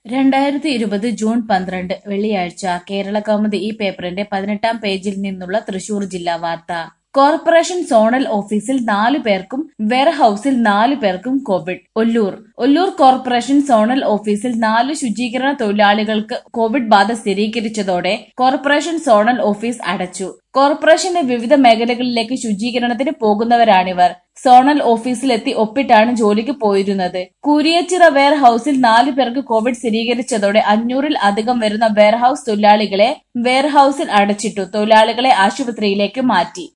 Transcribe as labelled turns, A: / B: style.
A: രണ്ടായിരത്തി ഇരുപത് ജൂൺ പന്ത്രണ്ട് വെള്ളിയാഴ്ച കേരളകൗമുദി ഈ പേപ്പറിന്റെ പതിനെട്ടാം പേജിൽ നിന്നുള്ള തൃശൂർ ജില്ലാ വാർത്ത കോർപ്പറേഷൻ സോണൽ ഓഫീസിൽ നാലു പേർക്കും വെയർഹൌസിൽ നാലു പേർക്കും Covid Ollur Ollur corporation zonal ഓഫീസിൽ നാല് ശുചീകരണ തൊഴിലാളികൾക്ക് കോവിഡ് ബാധ സ്ഥിരീകരിച്ചതോടെ കോർപ്പറേഷൻ സോണൽ ഓഫീസ് അടച്ചു കോർപ്പറേഷന്റെ വിവിധ മേഖലകളിലേക്ക് ശുചീകരണത്തിന് പോകുന്നവരാണിവർ സോണൽ ഓഫീസിലെത്തി ഒപ്പിട്ടാണ് ജോലിക്ക് പോയിരുന്നത് കൂരിയച്ചിറ വെയർ ഹൌസിൽ നാലു പേർക്ക് കോവിഡ് സ്ഥിരീകരിച്ചതോടെ അഞ്ഞൂറിൽ അധികം വരുന്ന വെയർഹൌസ് തൊഴിലാളികളെ വെയർഹൌസിൽ അടച്ചിട്ടു തൊഴിലാളികളെ ആശുപത്രിയിലേക്ക് മാറ്റി